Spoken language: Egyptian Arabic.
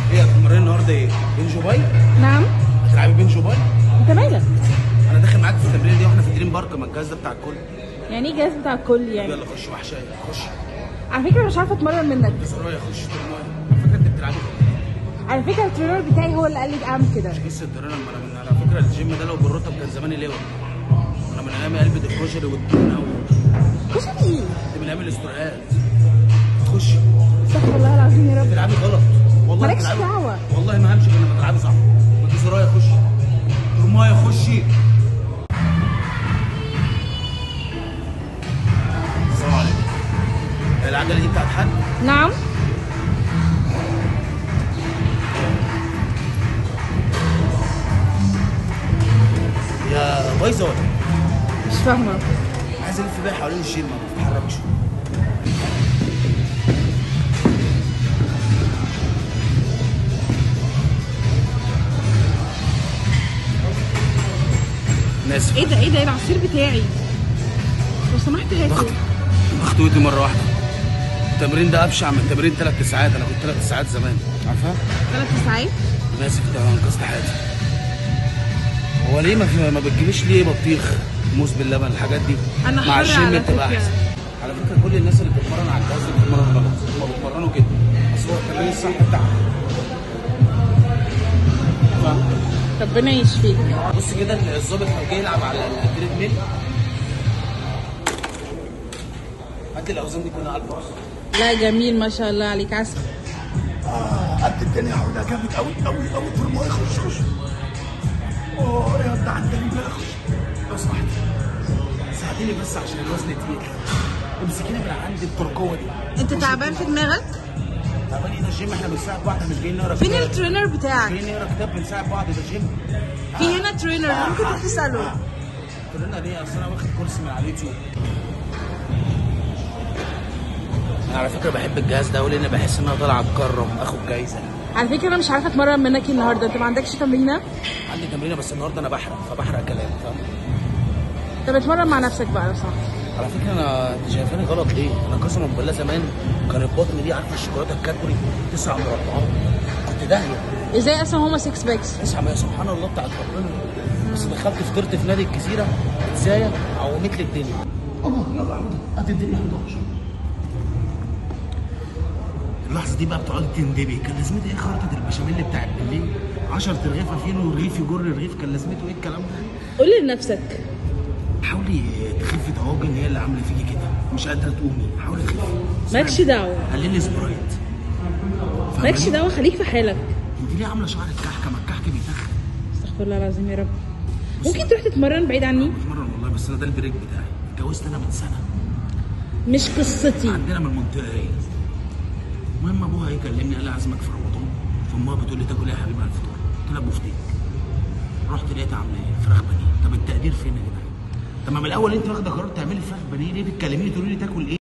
ايه هتتمرني النهارده ايه؟ بنجو باي؟ نعم هتلعبي بنجو باي؟ انت مالك انا داخل معاك في التمرين دي واحنا في دريم بارك ما الجهاز ده بتاع الكل يعني ايه جهاز بتاع الكل يعني يلا خش وحشايه خش على فكره مش عارفه اتمرن منك سرايا خش ترمايه على فكره انت بتلعبي على فكره الترينر بتاعي هو اللي قال لي اعمل كده لسه الدرنا لما انا من على فكره الجيم ده لو بالرطب كان زماني لواء انا من ايام قلب الكشري والتونه و- كشري ايه انت من ايام الاسترقاقات تخش استغفر الله العظيم يا رب بتلعبي غلط والله مالكش بتلعبي- دعوة. والله ما همشي غير لما تلعبي صح ما تجي سرايا خش ترمايه خشي السلام عليكم العجله دي بتاعت حد نعم يا بايظه ولا إيه؟ مش فاهمه عايز الف بيها حوالين الجيم ما بتتحركش انا اسف ايه ده ايه ده العصير بتاعي لو سمحت هاتي ضغط ضغط ودي مره واحده التمرين ده ابشع من تمرين ثلاث ساعات انا كنت ثلاث ساعات زمان عارفها؟ ثلاث ساعات انا اسف ده انقذت حياتي هو ليه ما في ما بتجيبيش ليه بطيخ موز باللبن الحاجات دي أنا مع حرة الجيم على بتبقى فكرة. احسن على فكره كل الناس اللي بتتمرن على الجهاز اللي بتتمرن غلط هم بيتمرنوا كده بس هو التمرين الصح بتاعهم فاهم؟ ربنا يشفيك بص كده الظابط لو جه يلعب على التريد ميل هات لي الاوزان دي كلها على الباص لا جميل ما شاء الله عليك عسل قد الدنيا حولها جامد قوي قوي قوي في المايه خش خش اه يا ابني عندني بقى خش لو سمحت ساعديني بس عشان الوزن تقيل امسكيني من عندي الترقوه دي انت تعبان في دماغك تعبان ايه ده الجيم احنا بنساعد بعض مش جايين نقرا فين كتاب. الترينر بتاعك جايين نقرا كتاب بنساعد بعض ده جيم في هنا ترينر ممكن تروح تساله قلنا ليه اصل انا واخد كورس من على اليوتيوب انا على فكره بحب الجهاز ده لان بحس ان انا طالع اتكرم اخد جايزه على فكره انا مش عارفه اتمرن منك النهارده انت ما عندكش تمرينه عندي تمرينه بس النهارده انا بحرق فبحرق كلام فاهم طب اتمرن مع نفسك بقى لو سمحت على فكره انا انت شايفاني غلط ليه؟ انا قسما بالله زمان كان البطن دي عارفه الشوكولاته الكادبري تسع مربعات كنت داهيه ازاي اصلا هما 6 باكس تسعه ما سبحان الله بتاعت ربنا بس دخلت فطرت في نادي الجزيره ازاي عومت لي الدنيا الله يلا يا حمد هات الدنيا 11 اللحظه دي بقى بتقعدي تندبي كان لازمتها ايه خرطه البشاميل بتاعت بالليل 10 رغيفه فين ورغيف يجر رغيف كان لازمته ايه الكلام ده قول لنفسك حاولي تخفي طواجن هي اللي عامله فيكي كده مش قادره تقومي حاولي تخفي مالكش دعوه قللي سبرايت مالكش فاهماني؟ دعوه خليك في حالك انت ليه عامله شعرك كحكه ما الكحك بيتخن استغفر الله العظيم يا رب ممكن تروح تتمرن بعيد عني بتمرن والله بس انا ده البريك بتاعي اتجوزت انا من سنه مش قصتي عندنا من المنطقه هي المهم ابوها يكلمني قال لي عازمك في رمضان فامها بتقول لي تاكل ايه يا حبيبي على الفطار قلت لها بفتيك رحت لقيتها عامله ايه فراخ بانيه طب التقدير فين يا جدعان طب ما من الاول انت واخده قرار تعملي فراخ بانيه ليه بتكلميني تقولي لي تاكل ايه